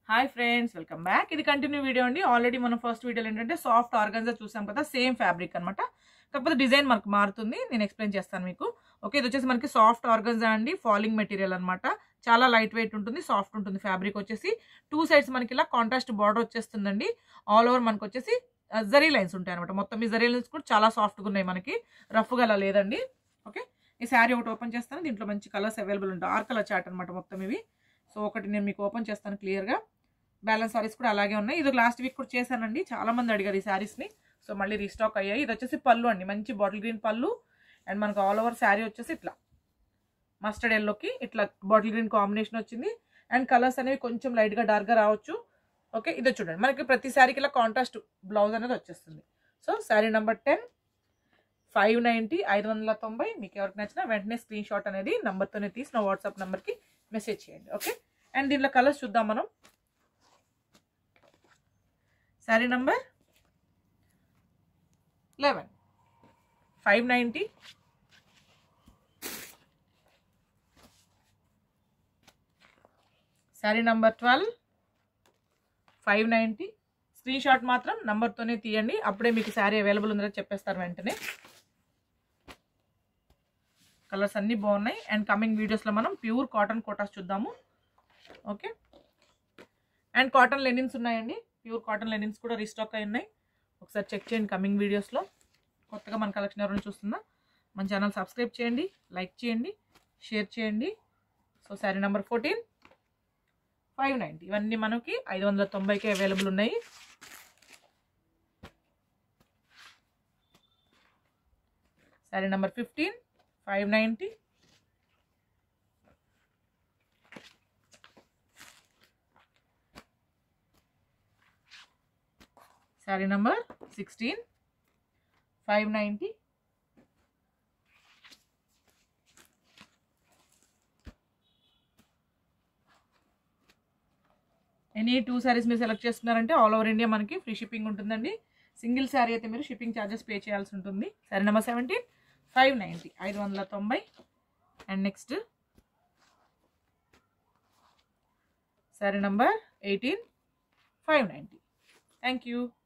hi friends welcome back ఇది continue video అండి already మనం ఫస్ట్ వీడియోలో ఏంటంటే సాఫ్ట్ ఆర్గన్జా చూసాం కదా సేమ్ ఫ్యాబ్రిక్ అనమాట కాకపోతే డిజైన్ మనకు మారుతుంది నేను ఎక్స్ప్లెయిన్ చేస్తాను మీకు ఓకే ఇది వచ్చేసి మనకి సాఫ్ట్ ఆర్గన్జా అండి ఫాలింగ్ మెటీరియల్ అనమాట చాలా లైట్ వెయిట్ ఉంటుంది సాఫ్ట్ ఉంటుంది ఫ్యాబ్రిక్ వచ్చేసి టూ సైడ్స్ మనకి ఇలా కాంట్రాస్ట్ బార్డర్ వచ్చేస్తుందండి ఆల్ ఓవర్ మనకు వచ్చేసి జరీ లైన్స్ ఉంటాయి అనమాట మొత్తం ఈ జరీ లైన్స్ కూడా చాలా సాఫ్ట్గా ఉన్నాయి మనకి రఫ్గా అలా లేదండి ఓకే ఈ శారీ ఒకటి ఓపెన్ చేస్తాను దీంట్లో మంచి కలర్స్ అవైలబుల్ ఉంటాయి ఆర్ కలర్ చాట్ అనమాట మొత్తం ఇవి సో ఒకటి నేను మీకు ఓపెన్ చేస్తాను క్లియర్గా బ్యాలెన్స్ సారీస్ కూడా అలాగే ఉన్నాయి ఇది లాస్ట్ వీక్ కూడా చేశానండి చాలా మంది అడిగారు ఈ శారీస్ని సో మళ్ళీ రీస్టాక్ అయ్యాయి ఇది వచ్చేసి పళ్ళు అండి మంచి బాటిల్ గ్రీన్ పళ్ళు అండ్ మనకు ఆల్ ఓవర్ శారీ వచ్చేసి ఇట్లా మస్టర్డ్ ఎల్లోకి ఇట్లా బాటిల్ గ్రీన్ కాంబినేషన్ వచ్చింది అండ్ కలర్స్ అనేవి కొంచెం లైట్గా డార్క్గా రావచ్చు ఓకే ఇది చూడండి మనకి ప్రతి శారీకి ఇలా కాంట్రాస్ట్ బ్లౌజ్ అనేది వచ్చేస్తుంది so sari number ten five ninety ఐదు వందల తొంభై మీకు ఎవరికి నచ్చినా వెంటనే స్క్రీన్ షాట్ అనేది నెంబర్తోనే తీసి నా వాట్సాప్ నెంబర్కి మెసేజ్ చేయండి ఓకే అండ్ దీంట్లో కలర్స్ చూద్దాం మనం sari number eleven five ninety sari number twelve five ninety screenshot మాత్రం నంబర్తోనే తీయండి అప్పుడే మీకు శారీ అవైలబుల్ ఉందని చెప్పేస్తారు వెంటనే కలర్స్ అన్నీ బాగున్నాయి అండ్ కమింగ్ వీడియోస్లో మనం ప్యూర్ కాటన్ కోటాస్ చూద్దాము ఓకే అండ్ కాటన్ లెనిన్స్ ఉన్నాయండి ప్యూర్ కాటన్ లెనిన్స్ కూడా రీస్టాక్ అయి ఉన్నాయి ఒకసారి చెక్ చేయండి కమింగ్ వీడియోస్లో కొత్తగా మన కలెక్షన్ ఎవరైనా చూస్తుందా మన ఛానల్ సబ్స్క్రైబ్ చేయండి లైక్ చేయండి షేర్ చేయండి so sari number fourteen five ninety ఇవన్నీ మనకి ఐదు వందల తొంభైకి అవైలబుల్ ఉన్నాయి sari number fifteen five ninety sari number sixteen five ninety any two saris మీరు సెలెక్ట్ చేసుకున్నారంటే ఆల్ ఓవర్ ఇండియా మనకి ఫ్రీ షిప్పింగ్ ఉంటుందండి సింగిల్ శారీ అయితే మీరు షిప్పింగ్ ఛార్జెస్ పే చేయాల్సి ఉంటుంది sari number seventeen five ninety ఐదు వందల తొంభై and next sari number eighteen five ninety thank you